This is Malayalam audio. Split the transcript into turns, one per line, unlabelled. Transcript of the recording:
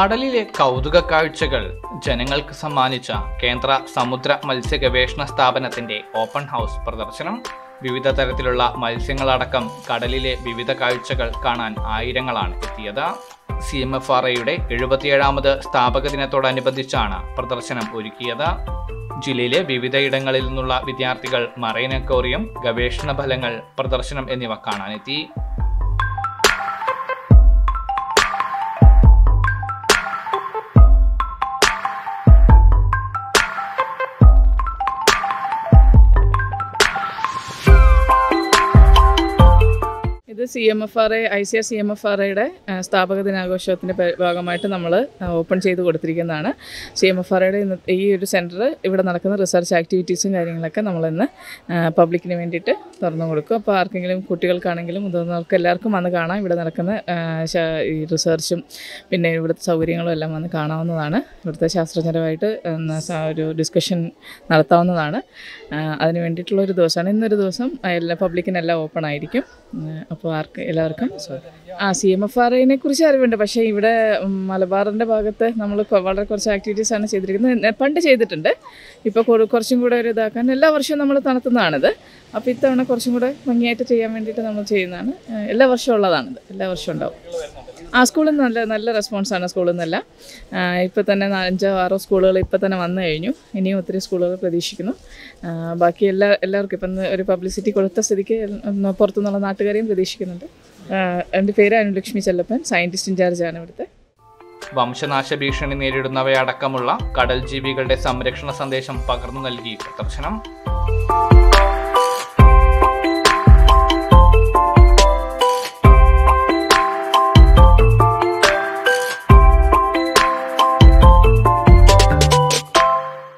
കടലിലെ കൗതുക കാഴ്ചകൾ ജനങ്ങൾക്ക് സമ്മാനിച്ച കേന്ദ്ര സമുദ്ര മത്സ്യ ഗവേഷണ സ്ഥാപനത്തിന്റെ ഓപ്പൺ ഹൗസ് പ്രദർശനം വിവിധ തരത്തിലുള്ള മത്സ്യങ്ങളടക്കം കടലിലെ വിവിധ കാഴ്ചകൾ കാണാൻ ആയിരങ്ങളാണ് എത്തിയത് സി എം എഫ് ആർ ഐയുടെ എഴുപത്തിയേഴാമത് സ്ഥാപക ദിനത്തോടനുബന്ധിച്ചാണ് പ്രദർശനം ഒരുക്കിയത് ജില്ലയിലെ വിവിധയിടങ്ങളിൽ നിന്നുള്ള വിദ്യാർത്ഥികൾ മറൈൻ അക്വേറിയം ഗവേഷണ ഫലങ്ങൾ പ്രദർശനം എന്നിവ കാണാനെത്തി
ഇത് C M F R I C R C M M F R ഐയുടെ സ്ഥാപക ദിനാഘോഷത്തിൻ്റെ പ- ഭാഗമായിട്ട് നമ്മൾ ഓപ്പൺ ചെയ്ത് കൊടുത്തിരിക്കുന്നതാണ് സി എം എഫ് ആർ ഐയുടെ ഈ ഒരു സെൻറ്റർ ഇവിടെ നടക്കുന്ന റിസർച്ച് ആക്ടിവിറ്റീസും കാര്യങ്ങളൊക്കെ നമ്മളിന്ന് പബ്ലിക്കിന് വേണ്ടിയിട്ട് തുറന്നു കൊടുക്കും അപ്പോൾ ആർക്കെങ്കിലും കുട്ടികൾക്കാണെങ്കിലും മുതിർന്നവർക്ക് എല്ലാവർക്കും വന്ന് കാണാം ഇവിടെ നടക്കുന്ന ആ, ശാ- ഈ റിസർച്ചും പിന്നെ ഇവിടുത്തെ സൗകര്യങ്ങളും എല്ലാം വന്ന് കാണാവുന്നതാണ് ഇവിടുത്തെ ശാസ്ത്രജ്ഞരുമായിട്ട് ഒന്ന് സ- ഒരു ഡിസ്കഷൻ നടത്താവുന്നതാണ് ആ, അതിന് വേണ്ടിയിട്ടുള്ള ഒരു ദിവസമാണ് ഇന്നൊരു ദിവസം എല്ലാ പബ്ലിക്കിനെല്ലാം ഓപ്പൺ ആയിരിക്കും അപ്പോൾ ആർക്ക് എല്ലാവർക്കും സ്വാഗതം. ആ സി എം എഫ് ആർ ഐനെ കുറിച്ച് അറിവുണ്ട് പക്ഷേ ഇവിടെ ഉം, മലബാറിൻ്റെ ഭാഗത്ത് നമ്മൾ വളരെ കുറച്ച് ആക്ടിവിറ്റീസ് ആണ് ചെയ്തിരിക്കുന്നത് നെ- പണ്ട് ചെയ്തിട്ടുണ്ട് ഇപ്പോൾ കുറച്ചും കൂടെ ഒരു ഇതാക്കാൻ എല്ലാ വർഷവും നമ്മൾ നടത്തുന്നതാണിത് അപ്പോൾ ഇത്തവണ കുറച്ചും കൂടെ ഭംഗിയായിട്ട് ചെയ്യാൻ വേണ്ടിയിട്ട് നമ്മൾ ചെയ്യുന്നതാണ് ആ, എല്ലാ വർഷവും ഉള്ളതാണിത് എല്ലാ വർഷവും ഉണ്ടാവും ആ സ്കൂളിൽ നിന്ന് നല്ല നല്ല റെസ്പോൺസാണ് സ്കൂളിൽ നിന്നെല്ലാം ഇപ്പോൾ തന്നെ നാ- അഞ്ചോ ആറോ സ്കൂളുകൾ ഇപ്പോൾ തന്നെ വന്നു കഴിഞ്ഞു ഇനിയും ഒത്തിരി സ്കൂളുകൾ പ്രതീക്ഷിക്കുന്നു ആ, ബാക്കി എല്ലാ എല്ലാവർക്കും ഇപ്പം ഇന്ന് ഒരു പബ്ലിസിറ്റി കൊടുത്ത സ്ഥിതിക്ക് എൽ- പുറത്തുനിന്നുള്ള നാട്ടുകാരെയും പ്രതീക്ഷിക്കുന്നുണ്ട് ആ, എൻ്റെ പേര് അനുലക്ഷ്മി ചെല്ലപ്പൻ സയൻറ്റിസ്റ്റ് ഇൻചാർജാണ് ഇവിടുത്തെ
വംശനാശ ഭീഷണി നേരിടുന്നവയടക്കമുള്ള കടൽ ജീവികളുടെ സംരക്ഷണ സന്ദേശം പകർന്നു നൽകി പ്രദർശനം